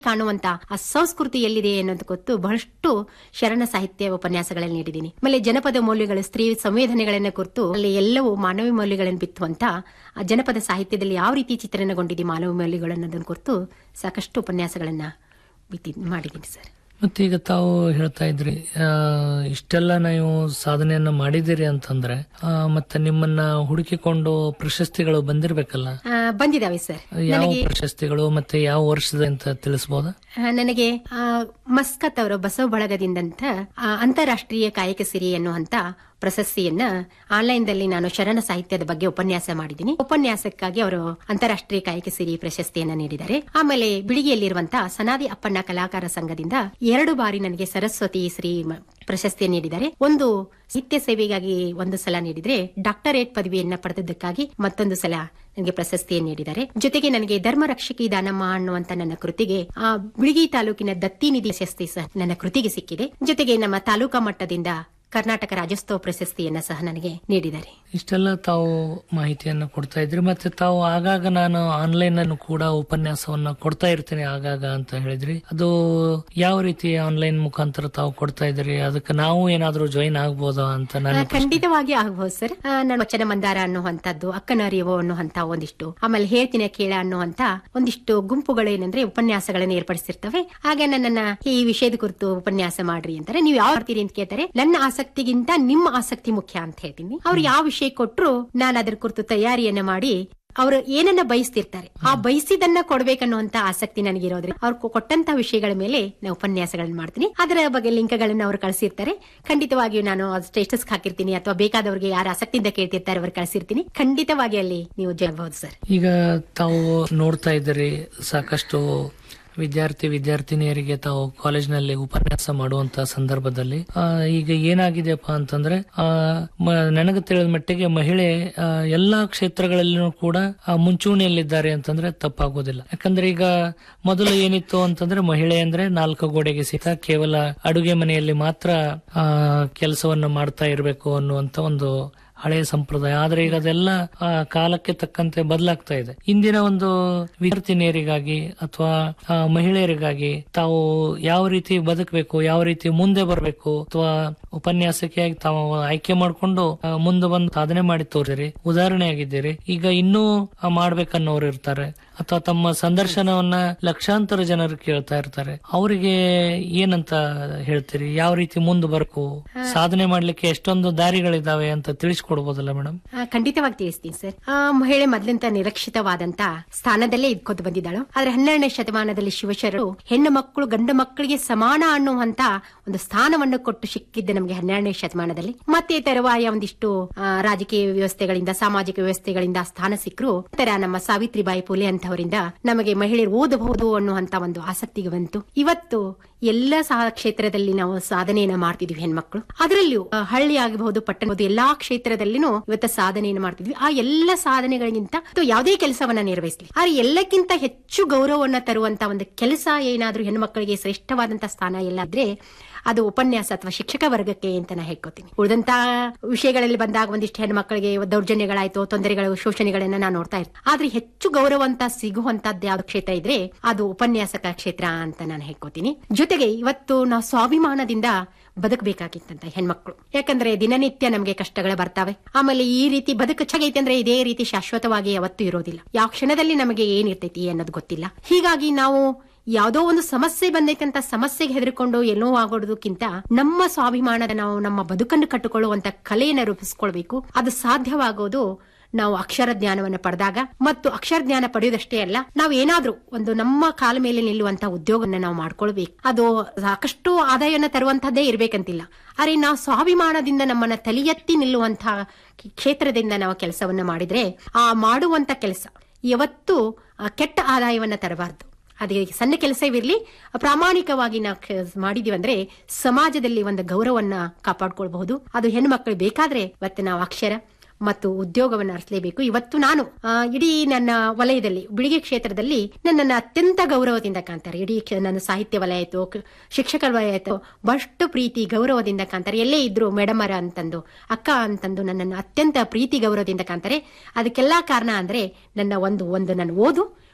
ಕಾಣುವಂತ ಆ ಸಂಸ್ಕೃತಿ ಎಲ್ಲಿದೆ ಅನ್ನೋದು ಗೊತ್ತು ಬಹಳಷ್ಟು ಶರಣ ಸಾಹಿತ್ಯ ಉಪನ್ಯಾಸಗಳಲ್ಲಿ ನೀಡಿದ್ದೀನಿ ಆಮೇಲೆ ಜನಪದ ಮೌಲ್ಯಗಳು ಸ್ತ್ರೀ ಸಂವೇದನೆಗಳನ್ನ ಕುರಿತು ಅಲ್ಲಿ ಎಲ್ಲವೂ ಮಾನವ ಮೌಲ್ಯಗಳನ್ನು ಬಿತ್ತುವಂತ ಆ ಜನಪದ ಸಾಹಿತ್ಯದಲ್ಲಿ ಯಾವ ರೀತಿ ಚಿತ್ರಣಗೊಂಡಿದೆ ಮಾನವ ಮೌಲ್ಯಗಳು ಅನ್ನೋದನ್ನ ಕುರಿತು ಸಾಕಷ್ಟು ಉಪನ್ಯಾಸಗಳನ್ನ ಬಿತ್ತಿ ಮಾಡಿದ್ದೀನಿ ಸರ್ ಮತ್ತೆ ಈಗ ತಾವು ಹೇಳ್ತಾ ಇದ್ರಿ ಆ, ಇಷ್ಟೆಲ್ಲ ನೀವು ಸಾಧನೆಯನ್ನ ಮಾಡಿದಿರಿ ಅಂತಂದ್ರೆ ಆ, ಮತ್ತೆ ನಿಮ್ಮನ್ನ ಹುಡುಕಿಕೊಂಡು ಪ್ರಶಸ್ತಿಗಳು ಬಂದಿರ್ಬೇಕಲ್ಲ ಆ, ಬಂದಿದಾವೆ ಸರ್ ಯಾವ ಪ್ರಶಸ್ತಿಗಳು ಮತ್ತೆ ಯಾವ ವರ್ಷದ ಅಂತ ತಿಳಿಸಬಹುದಾ ಆ, ನನಗೆ ಆ, ಮಸ್ಕತ್ ಅವರು ಬಸವ ಬಳಗದಿಂದಂತ ಆ, ಅಂತಾರಾಷ್ಟ್ರೀಯ ಕಾಯಕ ಸಿರಿ ಎನ್ನುವಂತ ಪ್ರಶಸ್ತಿಯನ್ನ ಆನ್ಲೈನ್ದಲ್ಲಿ ನಾನು ಶರಣ ಸಾಹಿತ್ಯದ ಬಗ್ಗೆ ಉಪನ್ಯಾಸ ಮಾಡಿದ್ದೀನಿ ಉಪನ್ಯಾಸಕ್ಕಾಗಿ ಅವರು ಅಂತಾರಾಷ್ಟ್ರೀಯ ಕಾಯಕ ಸಿರಿ ಪ್ರಶಸ್ತಿಯನ್ನ ನೀಡಿದ್ದಾರೆ ಆಮೇಲೆ ಬಿಳಿಗಿಯಲ್ಲಿರುವಂತಹ ಸನಾದಿ ಅಪ್ಪಣ್ಣ ಕಲಾಕಾರ ಸಂಘದಿಂದ ಎರಡು ಬಾರಿ ನನಗೆ ಸರಸ್ವತಿ ಶ್ರೀ ಮ- ಪ್ರಶಸ್ತಿ ನೀಡಿದ್ದಾರೆ ಒಂದು ಸಾಹಿತ್ಯ ಸೇವೆಗಾಗಿ ಒಂದು ಸಲ ನೀಡಿದ್ರೆ ಡಾಕ್ಟರೇಟ್ ಪದವಿಯನ್ನ ಪಡೆದದ್ದಕ್ಕಾಗಿ ಮತ್ತೊಂದು ಸಲ ನನಗೆ ಪ್ರಶಸ್ತಿಯನ್ನು ನೀಡಿದ್ದಾರೆ ಜೊತೆಗೆ ನನಗೆ ಧರ್ಮ ರಕ್ಷಕಿ ದಾನಮ್ಮ ಅನ್ನುವಂತ ನನ್ನ ಕೃತಿಗೆ ಆ ಬಿಳಿಗಿ ತಾಲೂಕಿನ ದತ್ತಿ ನಿಧಿ ಪ್ರಶಸ್ತಿ ಸಹ ನನ್ನ ಕೃತಿಗೆ ಸಿಕ್ಕಿದೆ ಜೊತೆಗೆ ನಮ್ಮ ತಾಲೂಕಾ ಮಟ್ಟದಿಂದ ಕರ್ನಾಟಕ ರಾಜ್ಯೋತ್ಸವ ಪ್ರಶಸ್ತಿಯನ್ನ ಸಹ ನನಗೆ ನೀಡಿದ್ದಾರೆ ಇಷ್ಟೆಲ್ಲ ತಾವು ಮಾಹಿತಿಯನ್ನು ಕೊಡ್ತಾ ಇದ್ರಿ ಮತ್ತೆ ತಾವು ಆಗಾಗ ನಾನು ಆನ್ಲೈನ್ ಅನ್ನು ಕೂಡ ಉಪನ್ಯಾಸವನ್ನ ಕೊಡ್ತಾ ಇರ್ತೀನಿ ಆಗಾಗ ಅಂತ ಹೇಳಿದ್ರಿ ಅದು ಯಾವ ರೀತಿ ಆನ್ಲೈನ್ ಮುಖಾಂತರ ತಾವು ಕೊಡ್ತಾ ಇದ್ರಿ ಅದಕ್ಕೆ ನಾವು ಏನಾದ್ರೂ ಜಾಯಿನ್ ಆಗ್ಬೋದಾ ಅಂತ ಆ, ನಾನು ಖಂಡಿತವಾಗಿ ಆಗ್ಬಹುದು ಸರ್ ಆ, ನಾನು ವಚನ ಮಂದಾರ ಅನ್ನುವಂಥದ್ದು ಅಕ್ಕನ ಅರಿವು ಅನ್ನುವಂತ ಒಂದಿಷ್ಟು ಆಮೇಲೆ ಹೇಳ್ತೀನಿ ಕೇಳ ಅನ್ನುವಂತ ಒಂದಿಷ್ಟು ಗುಂಪುಗಳು ಏನಂದ್ರೆ ಉಪನ್ಯಾಸಗಳನ್ನು ಏರ್ಪಡಿಸಿರ್ತವೆ ಹಾಗೆ ನನ್ನನ್ನ ಈ ವಿಷಯದ ಕುರಿತು ಉಪನ್ಯಾಸ ಮಾಡ್ರಿ ಅಂತಾರೆ ನೀವು ಯಾವ ಮಾಡ್ತೀರಿ ಅಂತ ಕೇಳ್ತಾರೆ ನನ್ನ ಆಸಕ್ತಿಗಿಂತ ನಿಮ್ಮ ಆಸಕ್ತಿ ಮುಖ್ಯ ಅಂತ ಹೇಳ್ತೀನಿ ಅವ್ರು ಯಾವ ವಿಷಯ ಕೊಟ್ರು ನಾನು ಅದ್ರ ಕುರಿತು ತಯಾರಿಯನ್ನ ಮಾಡಿ ಅವರು ಏನನ್ನ ಬಯಸ್ತಿರ್ತಾರೆ ಆ ಬಯಸಿದನ್ನ ಕೊಡ್ಬೇಕನ್ನುವಂತ ಆಸಕ್ತಿ ನನಗಿರೋದ್ರಿಂದ ಅವ್ರು ಕೊ- ಕೊಟ್ಟಂತ ವಿಷಯಗಳ ಮೇಲೆ ನಾನು ಉಪನ್ಯಾಸಗಳನ್ನ ಮಾಡ್ತೀನಿ ಅದರ ಬಗ್ಗೆ ಲಿಂಕ್ಗಳನ್ನ ಅವ್ರು ಕಳಿಸಿರ್ತಾರೆ ಖಂಡಿತವಾಗಿಯೂ ನಾನು ಸ್ಟೇಟಸ್ ಹಾಕಿರ್ತೀನಿ ಅಥವಾ ಬೇಕಾದವರಿಗೆ ಯಾರು ಆಸಕ್ತಿಯಿಂದ ಕೇಳ್ತಿರ್ತಾರೆ ಅವ್ರು ಕಳಿಸಿರ್ತೀನಿ ಖಂಡಿತವಾಗಿ ಅಲ್ಲಿ ನೀವು ಜಯಬಹುದು ಸರ್ ಈಗ ತಾವು ನೋಡ್ತಾ ಇದ್ದೀರಿ ಸಾಕಷ್ಟು ವಿದ್ಯಾರ್ಥಿ ವಿದ್ಯಾರ್ಥಿನಿಯರಿಗೆ ತಾವು ಕಾಲೇಜ್ನಲ್ಲಿ ಉಪನ್ಯಾಸ ಮಾಡುವಂತ ಸಂದರ್ಭದಲ್ಲಿ ಆ, ಈಗ ಏನಾಗಿದೆಯಪ್ಪ ಅಂತಂದ್ರೆ ಆ, ಮ- ನನಗೆ ತಿಳಿದ ಮಟ್ಟಿಗೆ ಮಹಿಳೆ ಆ, ಎಲ್ಲಾ ಕ್ಷೇತ್ರಗಳಲ್ಲೂ ಕೂಡ ಆ, ಮುಂಚೂಣಿಯಲ್ಲಿದ್ದಾರೆ ಅಂತಂದ್ರೆ ತಪ್ಪಾಗೋದಿಲ್ಲ ಯಾಕಂದ್ರೆ ಈಗ ಮೊದಲು ಏನಿತ್ತು ಅಂತಂದ್ರೆ ಮಹಿಳೆ ಅಂದ್ರೆ ನಾಲ್ಕು ಗೋಡೆಗೆ ಸೀತ ಕೇವಲ ಅಡುಗೆ ಮನೆಯಲ್ಲಿ ಮಾತ್ರ ಆ, ಕೆಲಸವನ್ನ ಮಾಡ್ತಾ ಇರಬೇಕು ಅನ್ನುವಂತ ಒಂದು ಹಳೆಯ ಸಂಪ್ರದಾಯ ಆದ್ರೆ ಈಗ ಅದೆಲ್ಲ ಆ, ಕಾಲಕ್ಕೆ ತಕ್ಕಂತೆ ಬದಲಾಗ್ತಾ ಇದೆ ಇಂದಿನ ಒಂದು ವಿದ್ಯಾರ್ಥಿನಿಯರಿಗಾಗಿ ಅಥವಾ ಆ, ಮಹಿಳೆಯರಿಗಾಗಿ ತಾವು ಯಾವ ರೀತಿ ಬದುಕಬೇಕು ಯಾವ ರೀತಿ ಮುಂದೆ ಬರಬೇಕು ಅಥವಾ ಉಪನ್ಯಾಸಕ್ಕೆ ತಾವು ಆಯ್ಕೆ ಮಾಡಿಕೊಂಡು ಮುಂದೆ ಬಂದು ಸಾಧನೆ ಮಾಡಿ ತೋರಿಸಿರಿ ಉದಾಹರಣೆಯಾಗಿದ್ದೀರಿ ಈಗ ಇನ್ನೂ ಆ, ಮಾಡ್ಬೇಕನ್ನೋರು ಇರ್ತಾರೆ ಅಥವಾ ತಮ್ಮ ಸಂದರ್ಶನವನ್ನ ಲಕ್ಷಾಂತರ ಜನರು ಕೇಳ್ತಾ ಇರ್ತಾರೆ ಅವರಿಗೆ ಏನಂತ ಹೇಳ್ತೀರಿ ಯಾವ ರೀತಿ ಮುಂದೆ ಬರಕು ಸಾಧನೆ ಮಾಡ್ಲಿಕ್ಕೆ ಎಷ್ಟೊಂದು ದಾರಿಗಳಿದಾವೆ ಅಂತ ತಿಳಿಸ್ಕೊಡ್ಬೋದಲ್ಲ ಮೇಡಮ್ ಆ, ಖಂಡಿತವಾಗಿ ತಿಳಿಸ್ತೀನಿ ಸರ್ ಆ ಮಹಿಳೆ ಮೊದಲಿಂದ ನಿರಕ್ಷಿತವಾದಂತ ಸ್ಥಾನದಲ್ಲೇ ಇದ್ಕೊತ ಬಂದಿದ್ದಾಳು ಆದ್ರೆ ಹನ್ನೆರಡನೇ ಶತಮಾನದಲ್ಲಿ ಶಿವಶರಣರು ಹೆಣ್ಣು ಮಕ್ಕಳು ಗಂಡು ಮಕ್ಕಳಿಗೆ ಸಮಾನ ಅನ್ನುವಂತ ಒಂದು ಸ್ಥಾನವನ್ನು ಕೊಟ್ಟು ಸಿಕ್ಕಿದ್ದೆ ನಮಗೆ ಹನ್ನೆರಡನೇ ಶತಮಾನದಲ್ಲಿ ಮತ್ತೆ ತರುವಾಯ ಒಂದಿಷ್ಟು ಆ, ರಾಜಕೀಯ ವ್ಯವಸ್ಥೆಗಳಿಂದ ಸಾಮಾಜಿಕ ವ್ಯವಸ್ಥೆಗಳಿಂದ ಸ್ಥಾನ ಸಿಕ್ಕರು ತರ ನಮ್ಮ ಸಾವಿತ್ರಿಬಾಯಿ ಫುಲೆ ಅಂತವರಿಂದ ನಮಗೆ ಮಹಿಳೆಯರು ಓದಬಹುದು ಅನ್ನುವಂತ ಒಂದು ಆಸಕ್ತಿಗೆ ಬಂತು ಇವತ್ತು ಎಲ್ಲ ಸಹ ಕ್ಷೇತ್ರದಲ್ಲಿ ನಾವು ಸಾಧನೆಯನ್ನ ಮಾಡ್ತಿದ್ವಿ ಹೆಣ್ಮಕ್ಳು ಅದರಲ್ಲಿಯೂ ಆ, ಹಳ್ಳಿ ಆಗಬಹುದು ಪಟ್ಟಣ ಆಗಬಹುದು ಎಲ್ಲಾ ಕ್ಷೇತ್ರದಲ್ಲಿನೂ ಇವತ್ತು ಸಾಧನೆಯನ್ನು ಮಾಡ್ತಿದ್ವಿ ಆ ಎಲ್ಲ ಸಾಧನೆಗಳಿಗಿಂತ ಅಥವಾ ಯಾವುದೇ ಕೆಲಸವನ್ನ ನಿರ್ವಹಿಸಲಿ ಆದ್ರೆ ಎಲ್ಲಕ್ಕಿಂತ ಹೆಚ್ಚು ಗೌರವವನ್ನ ತರುವಂತ ಒಂದು ಕೆಲಸ ಏನಾದ್ರೂ ಹೆಣ್ಮಕ್ಳಿಗೆ ಶ್ರೇಷ್ಠವಾದಂತ ಸ್ಥಾನ ಎಲ್ಲ ಇದ್ರೆ ಅದು ಉಪನ್ಯಾಸ ಅಥವಾ ಶಿಕ್ಷಕ ವರ್ಗಕ್ಕೆ ಅಂತ ನಾ ಹೇಳ್ಕೊತೀನಿ ಉಳಿದಂತ ವಿಷಯಗಳಲ್ಲಿ ಬಂದಾಗ ಒಂದಿಷ್ಟು ಹೆಣ್ಮಕ್ಳಿಗೆ ದೌರ್ಜನ್ಯಗಳಾಯ್ತು ತೊಂದರೆಗಳು ಶೋಷಣೆಗಳನ್ನ ನಾನು ನೋಡ್ತಾ ಇರ್ತೀನಿ ಆದ್ರೆ ಹೆಚ್ಚು ಗೌರವ ಅಂತ ಸಿಗುವಂತದ್ದು ಯಾವ್ದು ಕ್ಷೇತ್ರ ಇದ್ರೆ ಅದು ಉಪನ್ಯಾಸಕ ಕ್ಷೇತ್ರ ಅಂತ ನಾನು ಹೇಳ್ಕೊತೀನಿ ಜೊತೆಗೆ ಇವತ್ತು ನಾವು ಸ್ವಾಭಿಮಾನದಿಂದ ಬದುಕಬೇಕಾಗಿತ್ತಂತ ಹೆಣ್ಮಕ್ಳು ಯಾಕಂದ್ರೆ ದಿನನಿತ್ಯ ನಮಗೆ ಕಷ್ಟಗಳು ಬರ್ತಾವೆ ಆಮೇಲೆ ಈ ರೀತಿ ಬದುಕು ಚೆನ್ನಾಗೈತೆ ಅಂದ್ರೆ ಇದೇ ರೀತಿ ಶಾಶ್ವತವಾಗಿ ಯಾವತ್ತೂ ಇರೋದಿಲ್ಲ ಯಾವ ಕ್ಷಣದಲ್ಲಿ ನಮಗೆ ಏನಿರ್ತೈತಿ ಅನ್ನೋದು ಗೊತ್ತಿಲ್ಲ ಹೀಗಾಗಿ ನಾವು ಯಾವುದೋ ಒಂದು ಸಮಸ್ಯೆ ಬಂದೈತೆ ಅಂತ ಸಮಸ್ಯೆಗೆ ಹೆದರ್ಕೊಂಡು ಎಲ್ಲೋ ಆಗೋದಕ್ಕಿಂತ ನಮ್ಮ ಸ್ವಾಭಿಮಾನದ ನಾವು ನಮ್ಮ ಬದುಕನ್ನು ಕಟ್ಟಿಕೊಳ್ಳುವಂತ ಕಲೆಯನ್ನು ರೂಪಿಸ್ಕೊಳ್ಬೇಕು ಅದು ಸಾಧ್ಯವಾಗೋದು ನಾವು ಅಕ್ಷರ ಜ್ಞಾನವನ್ನು ಪಡೆದಾಗ ಮತ್ತು ಅಕ್ಷರ ಜ್ಞಾನ ಪಡೆಯುವುದಷ್ಟೇ ಅಲ್ಲ ನಾವು ಏನಾದ್ರೂ ಒಂದು ನಮ್ಮ ಕಾಲ ಮೇಲೆ ನಿಲ್ಲುವಂತ ಉದ್ಯೋಗವನ್ನ ನಾವು ಮಾಡ್ಕೊಳ್ಬೇಕು ಅದು ಸಾಕಷ್ಟು ಆದಾಯನ ತರುವಂತದ್ದೇ ಇರ್ಬೇಕಂತಿಲ್ಲ ಆದ್ರೆ ನಾವು ಸ್ವಾಭಿಮಾನದಿಂದ ನಮ್ಮನ್ನ ತಲೆ ಎತ್ತಿ ನಿಲ್ಲುವಂತಹ ಕ್ಷೇತ್ರದಿಂದ ನಾವು ಕೆಲಸವನ್ನ ಮಾಡಿದ್ರೆ ಆ ಮಾಡುವಂತ ಕೆಲಸ ಯಾವತ್ತೂ ಆ, ಕೆಟ್ಟ ಆದಾಯವನ್ನ ತರಬಾರದು ಅದೇ ಸಣ್ಣ ಕೆಲಸವಿರಲಿ ಪ್ರಾಮಾಣಿಕವಾಗಿ ನಾವು ಕ- ಮಾಡಿದೀವಿ ಅಂದ್ರೆ ಸಮಾಜದಲ್ಲಿ ಒಂದು ಗೌರವನ್ನ ಕಾಪಾಡ್ಕೊಳ್ಬಹುದು ಅದು ಹೆಣ್ಣು ಮಕ್ಕಳು ಬೇಕಾದ್ರೆ ಇವತ್ತು ನಾವು ಅಕ್ಷರ ಮತ್ತು ಉದ್ಯೋಗವನ್ನು ಅರಸಲೇಬೇಕು ಇವತ್ತು ನಾನು ಆ, ಇಡೀ ನನ್ನ ವಲಯದಲ್ಲಿ ಬಿಳಿಗೆ ಕ್ಷೇತ್ರದಲ್ಲಿ ನನ್ನನ್ನು ಅತ್ಯಂತ ಗೌರವದಿಂದ ಕಾಣ್ತಾರೆ ಇಡೀ ಕ್ಷ- ನನ್ನ ಸಾಹಿತ್ಯ ವಲಯ ಆಯ್ತು ಕ- ಶಿಕ್ಷಕರ ವಲಯ ಆಯ್ತು ಬಹಳಷ್ಟು ಪ್ರೀತಿ ಗೌರವದಿಂದ ಕಾಣ್ತಾರೆ ಎಲ್ಲೇ ಇದ್ರು ಮೇಡಮರ ಅಂತಂದು ಅಕ್ಕ ಅಂತಂದು ನನ್ನನ್ನು ಅತ್ಯಂತ ಪ್ರೀತಿ ಗೌರವದಿಂದ ಕಾಣ್ತಾರೆ ಅದಕ್ಕೆಲ್ಲ ಕಾರಣ ಅಂದ್ರೆ ನನ್ನ ಒಂದು ಒಂದು ನನ್ನ ಓದು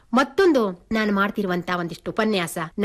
ಮತ್ತೊಂದು ನಾನು ಮಾಡ್ತಿರುವಂತ ಒಂದಿಷ್ಟು ಉಪನ್ಯಾಸ